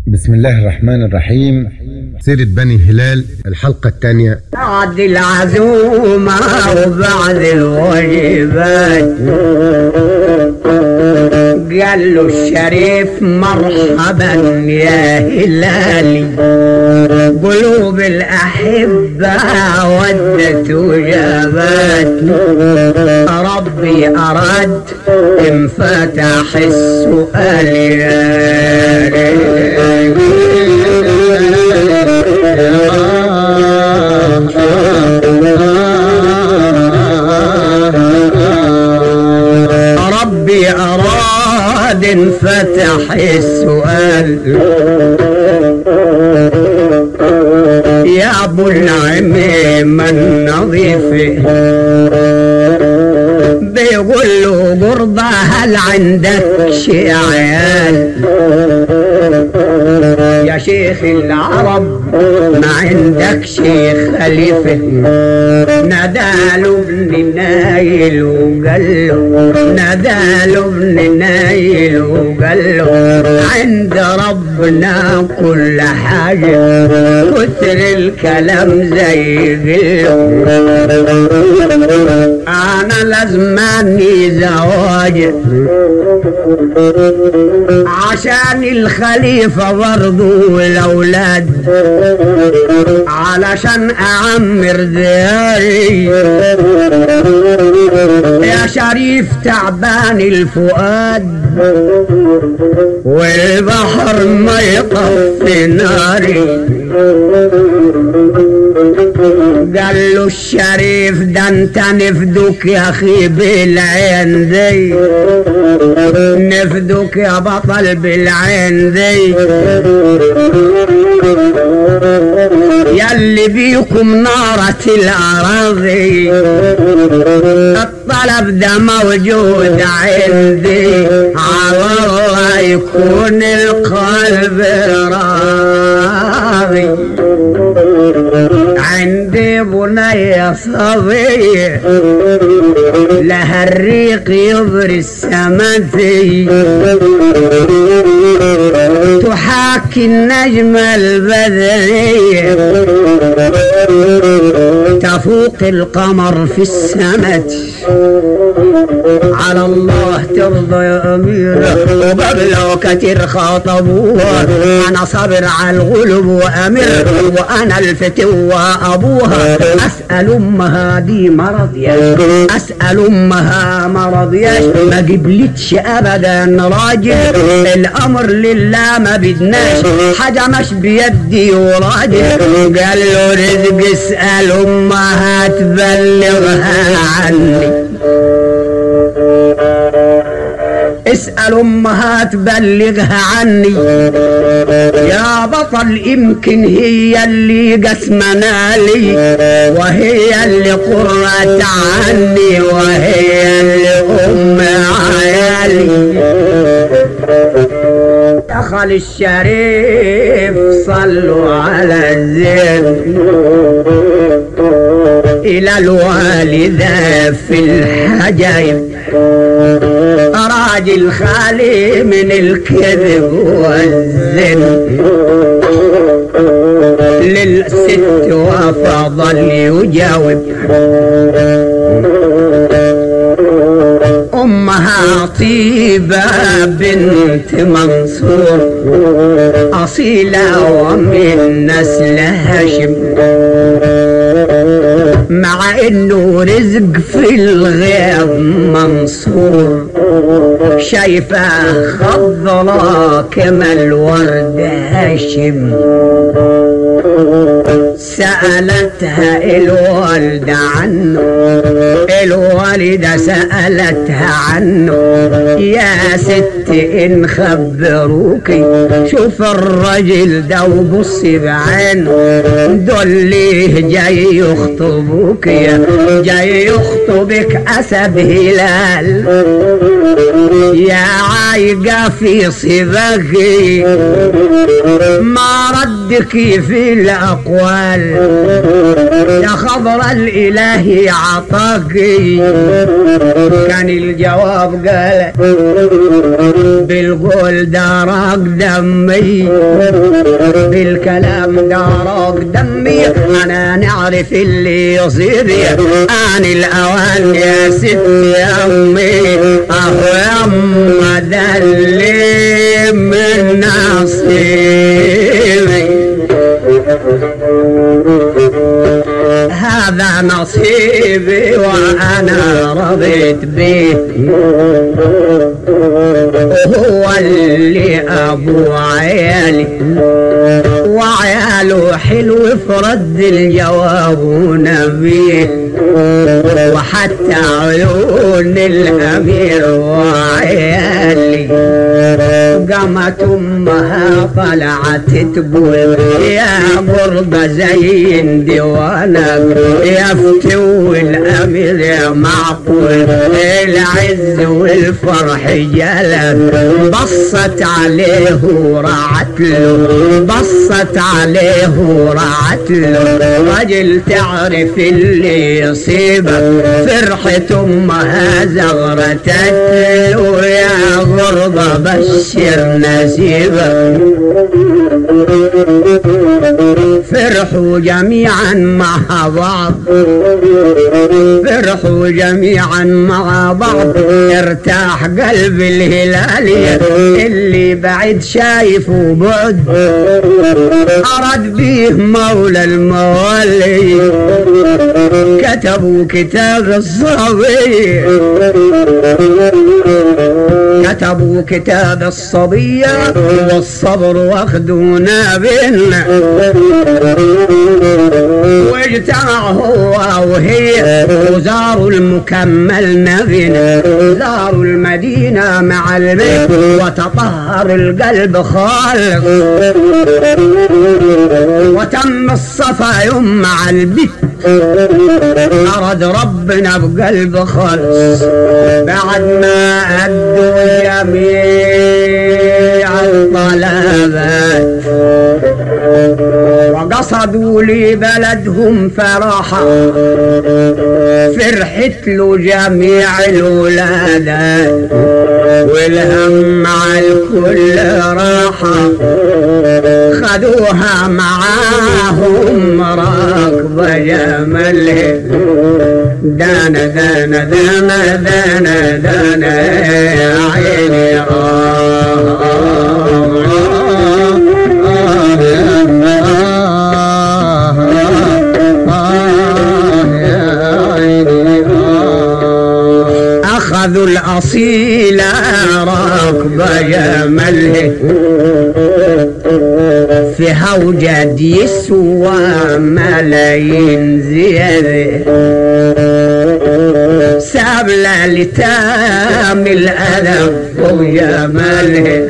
بسم الله الرحمن الرحيم سيرة بني هلال الحلقة الثانية بعد العزومة وبعد الواجبات قال له الشريف مرحبا يا هلالي قلوب الأحبة ودت وجابت ربي أراد انفتح السؤال يا ربي أراد انفتح السؤال يا أبو العميم النظيف بيقول له قربة هل عندك شي عيال يا شيخ العرب ما عندك شيخ خليفة ناداله ابن نايل وقال له ناداله ابن نايل وقال له عند ربنا كل حاجة كتر الكلام زي قله انا لازماني زواج عشان الخليفة برضو والاولاد علشان اعمر دياري يا شريف تعبان الفؤاد والبحر ما يطفي ناري قال له الشريف ده انت نفدك يا اخي بالعين دي نفدك يا بطل بالعين دي ياللي بيكم نارة الأراضي الطلب ده موجود عندي على الله يكون القلب راضي عندي بنية صبية لها الريق يبري السمتي تحاكي النجم البدري تفوق القمر في السماء على الله ترضى يا أميرة وقبل كتير خاطبوها أنا صابر على الغلب وأمير وأنا الفتوة أبوها أسأل أمها دي مرض يا أسأل أمها مرض يا ما جبلتش أبدا راجل الأمر لله ما بدناش حاجة مش بيدي وراجل قال له رزق اسأل أمها تبلغها عني اسأل أمها تبلغها عني يا بطل يمكن هي اللي قسمنا لي وهي اللي قرت عني وهي اللي أم عيالي دخل الشريف صلوا على الزين إلى الوالدة في الحجايب راجل خالي من الكذب والزن للست وفضل يجاوب أمها طيبة بنت منصور أصيلة ومن نسل هاشم مع انه رزق في الغياب منصور شايفة خضرا كما الورد هاشم سألتها الوالدة عنه الوالدة سألتها عنه يا ست إن خبروكي شوف الرجل ده وبصي بعينه دول ليه جاي يخطبوك يا جاي يخطبك أسد هلال يا عايقة في صبغي ما رد اشتكي في الاقوال يا خضر الاله عطاكي كان الجواب قال بالقول دارك دمي بالكلام دارك دمي انا نعرف اللي يصير ان الاوان يا ست يا امي اهو يا أما ده اللي من نصيبي هذا نصيبي وانا رضيت به هو اللي ابو عيالي وعياله حلو في رد الجواب ونبيه وحتى عيون الامير وعيالي قامت امها طلعت تقول يا قربة زين ديوانك يا فتو الامير يا معقول العز والفرح جلك بصت عليه ورعت له بصت عليه ورعت له رجل تعرف اللي يصيبك فرحة امها زغرتت له يا غربة بشر نسيبك فرحوا جميعا مع بعض فرحوا جميعا مع بعض ارتاح قلب الهلالي اللي بعد شايفه بعد أرد بيه مولى الموالي كتبوا كتاب الصبي كتبوا كتاب الصبية والصبر واخدونا بينا واجتمع هو وهي وزاروا المكمل نبينا زاروا المدينة مع البيت وتطهر القلب خالص وتم الصفا يوم مع البيت أرد ربنا بقلب خالص بعد ما أدوا جميع الطلبات وقصدوا لبلدهم فرحا فرحت له جميع الولادات والهم مع الكل راحة خدوها معاهم راكبة جمل دانا دانا دانا دانا دانا يا عيني آه أخذوا الأصيل راكب جمله في هوجد يسوى ملايين زيادة سابلة لتام الألم وجماله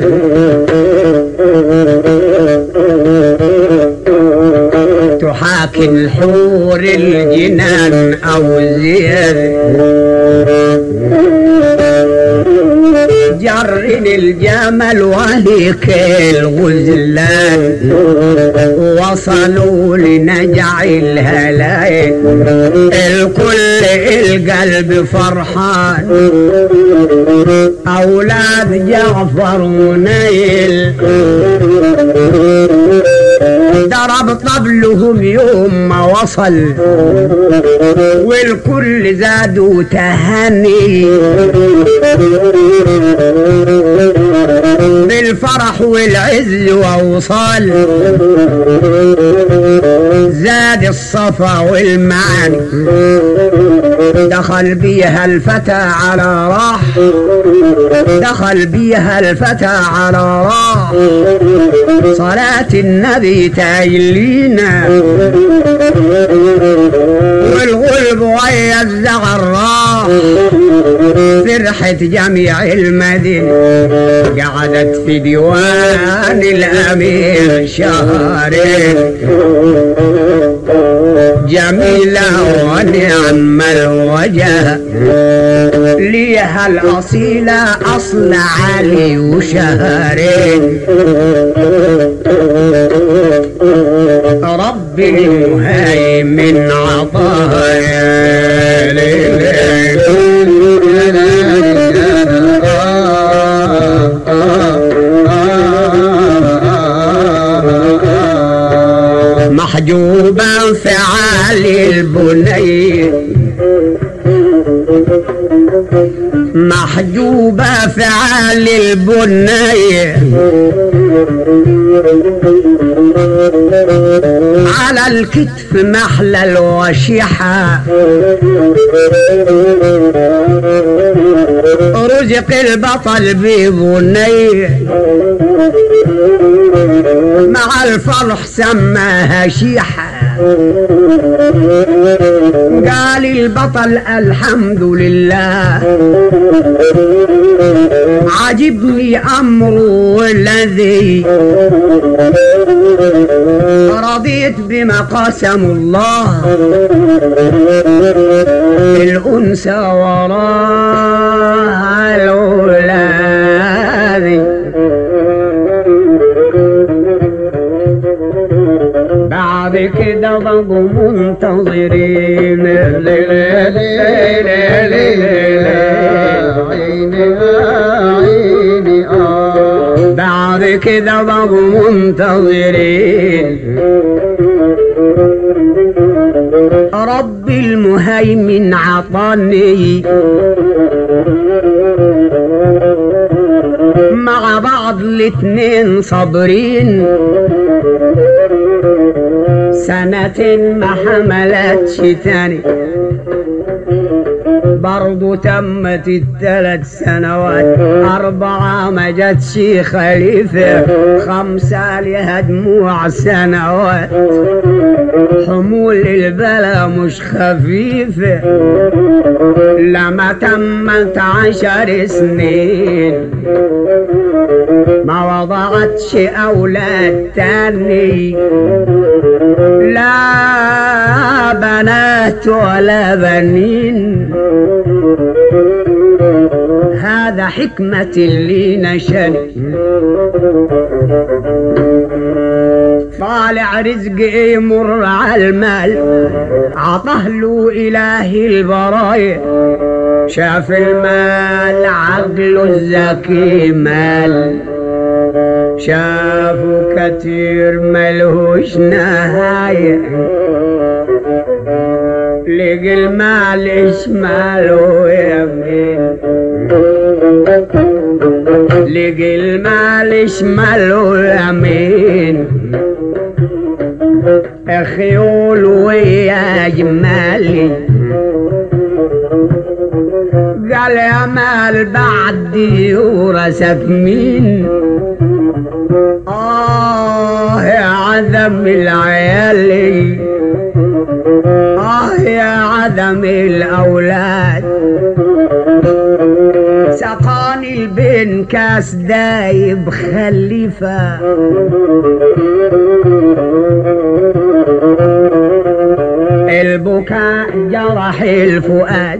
تحاكي الحور الجنان أو زيادة جرن الجمل وهيك الغزلان وصلوا لنجع الهلاين الكل القلب فرحان أولاد جعفر ونيل ضرب طبلهم يوم ما وصل والكل زادوا تهني بالفرح والعز ووصال زاد الصفا والمعاني دخل بيها الفتى على راح دخل بيها الفتى على راح صلاة النبي تايلينا والغلب ويا الزغر راح فرحة جميع المدينة قعدت في ديوان الأمير شهرين جميلة ونعم الوجه ليها الأصيلة أصل علي وشهرين رب المهيمن عطايا محجوبا في عالي البني محجوبة في عالي البني على الكتف محلى الوشيحة رزق البطل ببني مع الفرح سماها شيحة قال البطل الحمد لله عجبني أمره الذي رضيت بما قسم الله الأنثى وراء الأولاد بعد كده ضغوا منتظرين بعد كده ضغوا منتظرين رب المهيمن عطاني مع بعض الاتنين صابرين سنة ما حملتش تاني برضو تمت الثلاث سنوات أربعة ما جاتش خليفة خمسة لها دموع سنوات حمول البلا مش خفيفة لما تمت عشر سنين ما وضعتش أولاد تاني لا بنات ولا بنين هذا حكمة اللي نشني طالع رزق يمر على المال عطاه له إله البرايا شاف المال عقله الذكي مال شافوا كتير ملهوش نهاية لقي المال اشماله يمين لقي المال اشماله يمين خيول ويا جمالي قال يا مال بعدي ورثك مين آه يا عدم العيالي آه يا عدم الأولاد سقاني البن كاس دايب خليفة البكاء جرح الفؤاد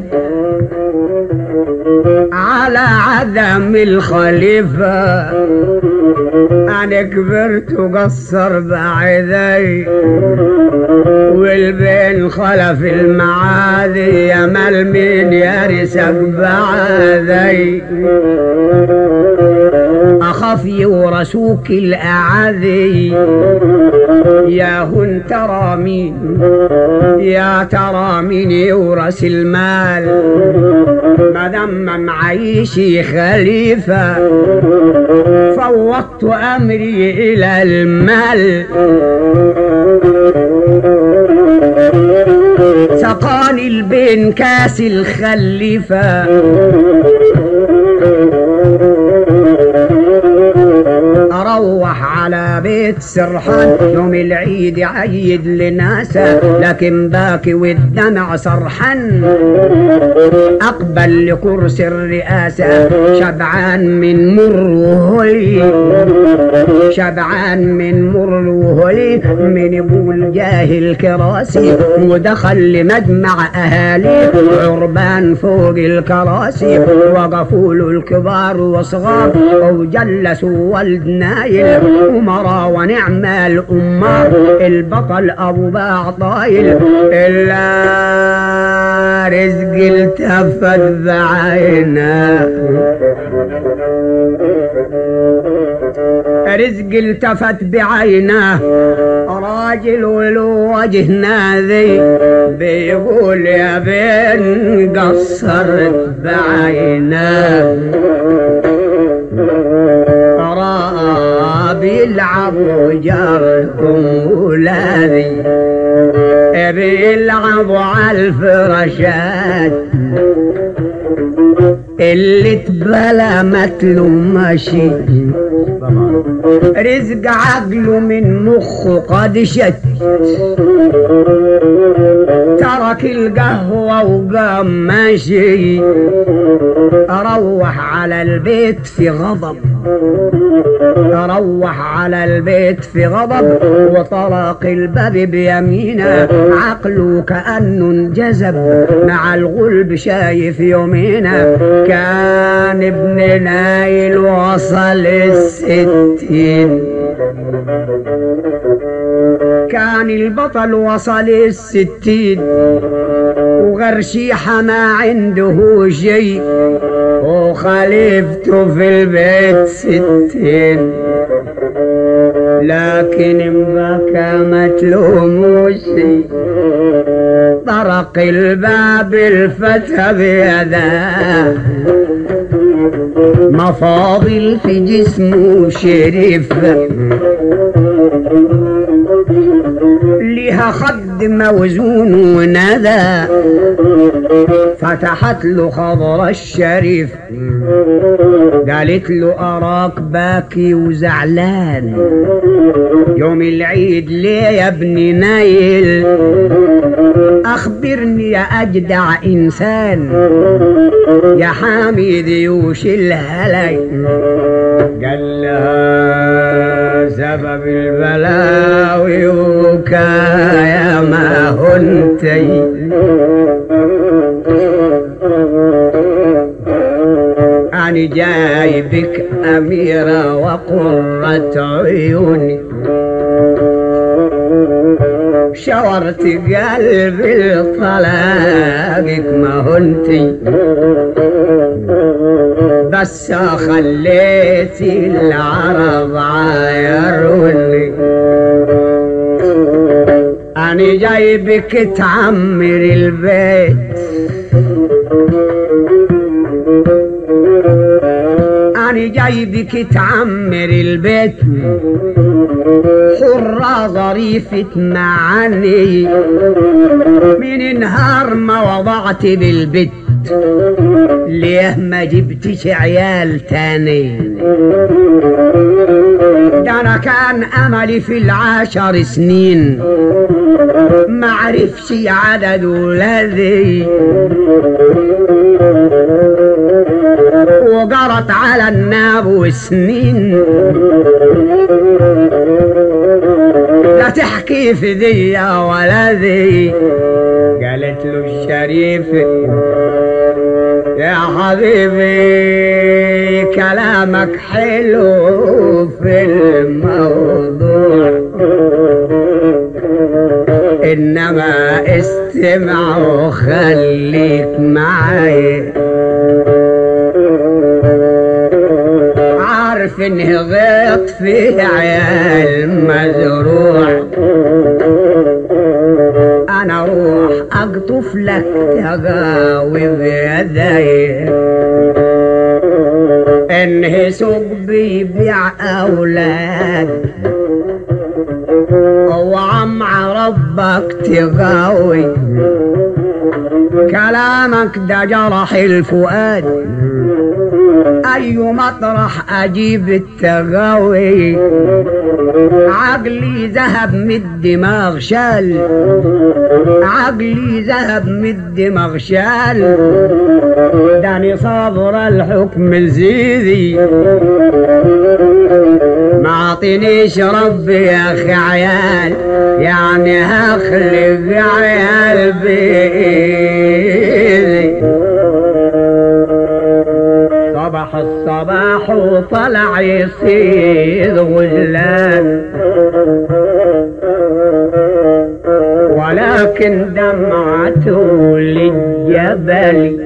على عدم الخليفة أنا كبرت وقصر بعيدي والبين خلف المعادي يا مال مين يرسك بعدي أخاف يورثوك الأعادي يا هن ترى مين يا ترى مين يورث المال مدام معيشي خليفة فوضت أمري إلى المال سقاني البين كاس الخليفة أروح على بيت سرحان يوم العيد عيد لناسه لكن باكي والدمع سرحان أقبل لكرسي الرئاسة شبعان من مر وهلي شبعان من مر وهلي من ابو الجاهل كراسي ودخل لمجمع أهالي عربان فوق الكراسي وقفوا له الكبار وصغار وجلسوا ولد نايل وما الأمارة ونعم الأمار البطل أبو بعطايل إلا رزق التفت بعينه رزق التفت بعينه راجل ولو وجه ناذي بيقول يا بين قصرت بعينه راب يلعبوا جاركم ولادي بيلعبوا على الفراشات اللي تبلى متله ماشي رزق عقله من مخه قد شت ترك القهوة وقام ماشي روح على البيت في غضب روح على البيت في غضب وطرق الباب بيمينه عقله كأنه انجذب مع الغلب شايف يومينا كان ابن نايل وصل الستين كان البطل وصل الستين وغرشيحة ما عنده شيء وخليفته في البيت ستين لكن مبكى ما تلوموش طرق الباب الفتى بيده مفاضل في جسمه شريف لها خد موزون وندى فتحت له خضر الشريف قالت له أراك باكي وزعلان يوم العيد ليه يا ابني نايل أخبرني يا أجدع إنسان يا حامي ديوش الهلاي قال لها سبب البلاوي وكايا ما هنتي أنا جايبك أميرة وقرة عيوني شورت قلبي لطلاقك ما هنتي بس خليتي العرب عايروني أنا جايبك تعمر البيت أنا جايبك تعمر البيت حرة ظريفة معاني من نهار ما وضعت بالبيت ليه ما جبتش عيال تاني ده انا كان املي في العشر سنين ما عرفش عدد ولادي وجرت على الناب سنين لا تحكي في دي يا ولدي قالت له الشريف يا حبيبي كلامك حلو في الموضوع انما استمع وخليك معي عارف اني غيط في عيال مزروع انا اروح اقطف لك تقاوي بيدي انه سوق بيبيع اولاد وعمع ربك تقاوي كلامك ده جرح الفؤاد أي مطرح أجيب التغاوي عقلي ذهب من الدماغ شال عقلي ذهب من الدماغ شال داني صابر الحكم الزيدي ما عطينيش ربي يا اخي عيال يعني هخلق عيال بايدي صبح الصباح وطلع يصيد غزلان ولكن دمعته للجبل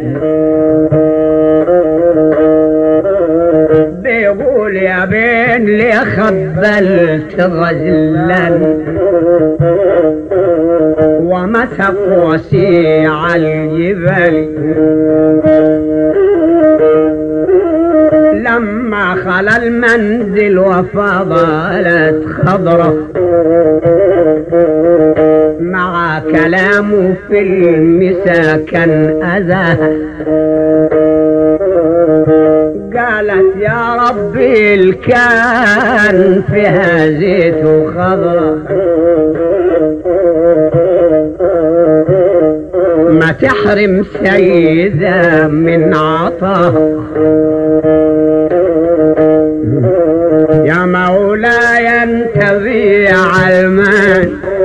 بيقول يا بين لي خبلت غزلا ومسك وسيع الجبل لما خلا المنزل وفضلت خضرة مع كلامه في المسا كان أذاها قالت يا ربي الكان فيها زيت وخضرة ما تحرم سيدة من عطاه يا مولاي انتظي علمان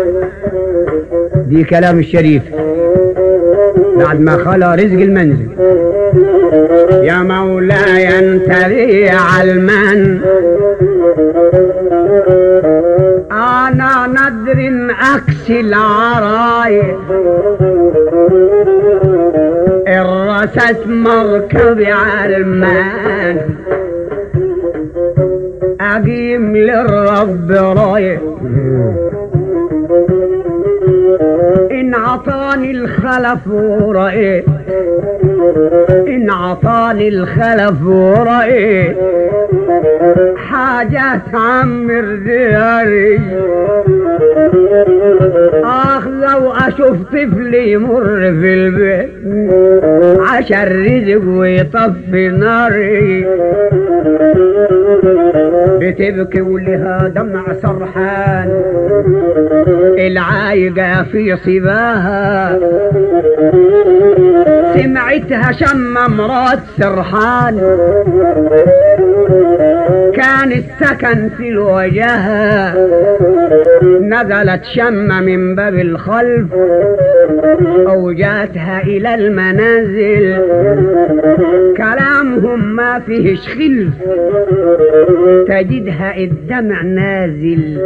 دي كلام الشريف بعد ما خلى رزق المنزل يا مولاي انتظي علمان انا ندر اكسي العرايس الرست مركبي علمان أقيم للرب رايح إن عطاني الخلف ورأيت إن عطاني الخلف ورأيت حاجة تعمر دياري آخ لو أشوف طفلي يمر في البيت عشان رزق ويطفي ناري بتبكي ولها دمع سرحان العايقة في صباها سمعتها شم مرات سرحان كان السكن في الوجهة نزلت شم من باب الخلف أوجاتها إلى المنازل كلامهم ما فيهش خلف تجدها الدمع نازل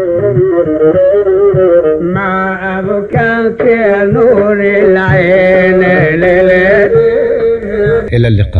ما أبكاك يا نور العين ليلة إلى اللقاء